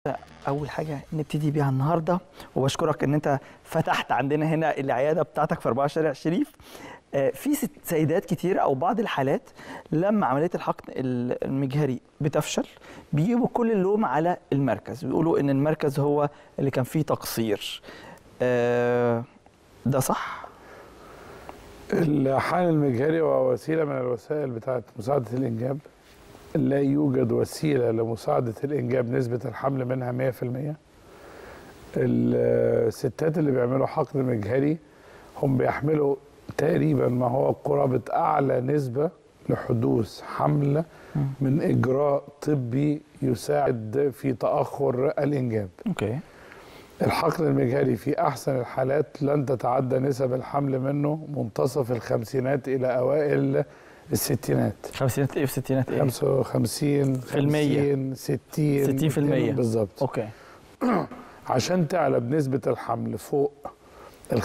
اول حاجه نبتدي بيها النهارده وبشكرك ان انت فتحت عندنا هنا العياده بتاعتك في 4 شارع الشريف آه، في ست- سيدات كتير او بعض الحالات لما عمليه الحقن ال- المجهري بتفشل بيجيبوا كل اللوم على المركز بيقولوا ان المركز هو اللي كان فيه تقصير آه، ده صح الحقن المجهري هو وسيله من الوسائل بتاعه مساعده الانجاب لا يوجد وسيله لمساعده الانجاب نسبه الحمل منها 100% الستات اللي بيعملوا حقن مجهري هم بيحملوا تقريبا ما هو قرابه اعلى نسبه لحدوث حمل من اجراء طبي يساعد في تاخر الانجاب اوكي الحقن المجهري في أحسن الحالات لن تتعدى نسب الحمل منه منتصف الخمسينات إلى أوائل الستينات خمسينات ايه في ستينات ايه 55 في المية. 50 60 60 في المية. بالظبط اوكي عشان تعلى بنسبة الحمل فوق ال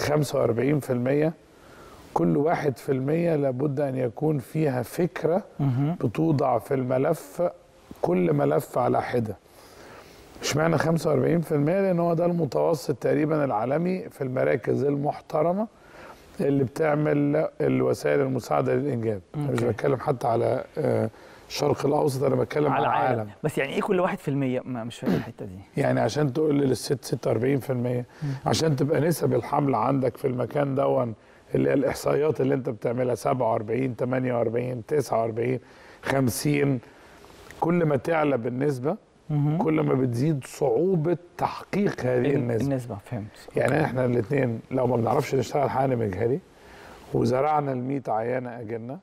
45% كل واحد في المية لابد أن يكون فيها فكرة مهم. بتوضع في الملف كل ملف على حدة اشمعنى 45% لان هو ده المتوسط تقريبا العالمي في المراكز المحترمه اللي بتعمل الوسائل المساعده للانجاب أنا مش أوكي. بتكلم حتى على آه، الشرق الاوسط انا بتكلم على على العالم العالم بس يعني ايه كل واحد في المية ما مش فاهم الحته دي يعني عشان تقول للست 46% عشان تبقى نسب الحمل عندك في المكان دون اللي هي الاحصائيات اللي انت بتعملها 47 48 49 50 كل ما تعلى بالنسبه مهم. كل ما بتزيد صعوبة تحقيق هذه النسبة النسبه فهمت يعني احنا الاثنين لو ما بنعرفش نشتغل حقن مجهري وزرعنا ال 100 عيانة أجنة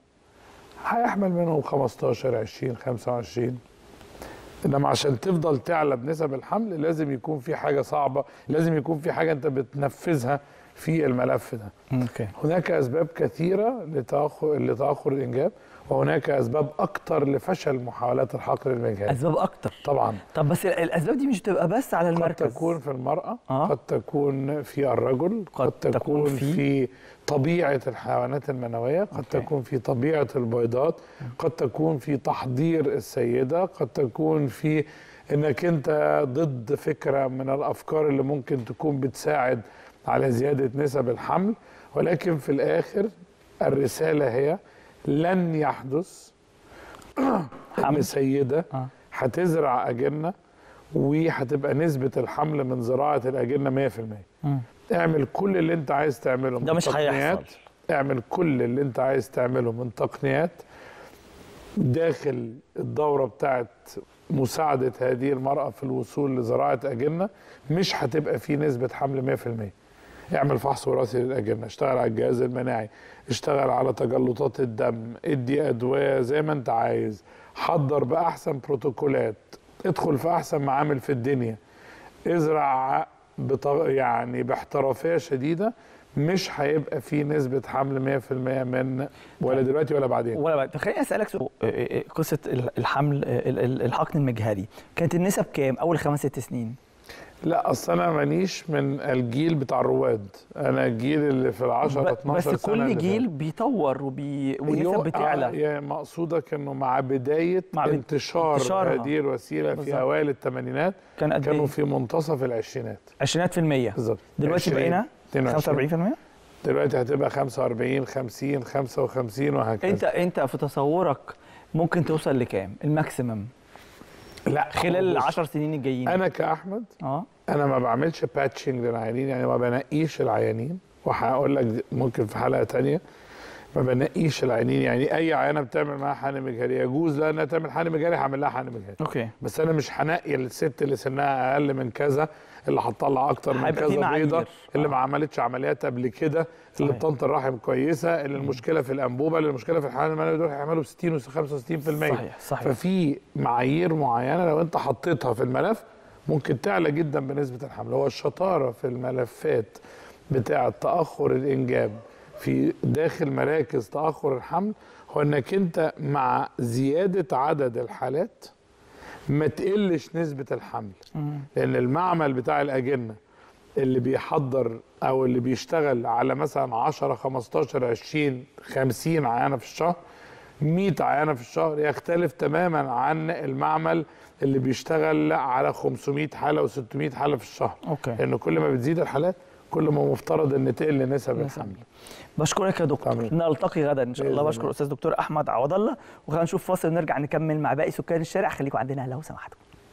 هيحمل منهم 15 20 25 انما عشان تفضل تعلى بنسب الحمل لازم يكون في حاجة صعبة لازم يكون في حاجة انت بتنفذها في الملف ده اوكي هناك أسباب كثيرة لتأخر لتأخر الإنجاب وهناك أسباب أكثر لفشل محاولات الحقن المجهري اسباب اكتر طبعا طب بس ال- الاسباب دي مش بتبقى بس على قد المركز تكون في المرأة آه. قد تكون في الرجل قد قد, تكون تكون في- في, طبيعة الحيوانات المنوية قد أوكي. تكون في طبيعة البيضات قد تكون في تحضير السيدة قد تكون في انك انت ضد فكرة من الافكار اللي ممكن تكون بتساعد على زيادة نسب الحمل ولكن في الاخر الرسالة هي لن يحدث حمل. ان سيدة آه. هتزرع أجنة وهتبقى نسبة الحمل من زراعة الأجنة 100% مم. اعمل كل اللي انت عايز تعمله من ده مش تقنيات. هيحصل. اعمل كل اللي انت عايز تعمله من تقنيات داخل الدورة بتاعت مساعدة هذه المرأة في الوصول لزراعة أجنة مش هتبقى في نسبة حمل 100% اعمل فحص وراثي للأجنة اشتغل على الجهاز المناعي اشتغل على تجلطات الدم ادي أدوية زي ما انت عايز حضر بأحسن بروتوكولات ادخل في أحسن معامل في الدنيا ازرع بط... يعني باحترافية شديدة مش هيبقى في نسبة حمل 100% من ولا دلوقتي ولا بعدين ولا بعد طب خليني اسالك سؤال إيه- إيه- قصه ال- الحمل ال- ال- الحقن المجهري كانت النسب كام اول خمس ست سنين لا اصل انا مانيش من الجيل بتاع الرواد انا الجيل اللي في ال 10 ب- 12 بس سنه كل اللي جيل فاتت. بيطور وبي... يو- والنسب آه، بتعلى يا مقصودك انه مع بدايه مع بد- انتشار انتشارها. هذه الوسيله بالظبط. في اوائل الثمانينات كان قد كانوا ايه؟ في منتصف العشرينات عشرينات في المية بالظبط دلوقتي 20 بقينا 22 45% دلوقتي هتبقى 45 50 55 وهكذا انت انت في تصورك ممكن توصل لكام الماكسيمم لا خلال بص، العشر سنين الجايين انا كاحمد اه انا ما بعملش باتشنج للعيانين يعني ما بنقيش العيانين وهقول لك دي- ممكن في حلقه تانية ما بنقيش العيانين يعني اي عيانه بتعمل معاها حقن مجهري يجوز لها انها تعمل حقن مجهري هعمل لها حقن مجهري اوكي بس انا مش هنقي الست اللي سنها اقل من كذا اللي هتطلع اكتر من هيبقى في كذا معايير. بيضه اللي آه. ما عملتش عمليات قبل كده اللي صحيح. بطنط الرحم كويسه اللي المشكله في الانبوبه اللي المشكله في الحقن المنوي دول هيعملوا ب 60 و 65% صحيح صحيح ففي معايير معينه لو انت حطيتها في الملف ممكن تعلى جدا بنسبه الحمل هو الشطاره في الملفات بتاعه تاخر الانجاب في داخل مراكز تاخر الحمل هو انك انت مع زياده عدد الحالات ما تقلش نسبه الحمل مم. لان المعمل بتاع الاجنه اللي بيحضر او اللي بيشتغل على مثلا 10 15 20 50 عيانه في الشهر 100 عيانه في الشهر يختلف تماما عن المعمل اللي بيشتغل على 500 حاله و600 حاله في الشهر اوكي لان كل ما بتزيد الحالات كل ما مفترض ان تقل نسب نسب. الحمل بشكرك يا دكتور تمام. نلتقي غدا ان شاء الله بإذن بشكر الله. استاذ دكتور احمد عوض الله وخلينا نشوف فاصل ونرجع نكمل مع باقي سكان الشارع خليكم عندنا لو سمحتوا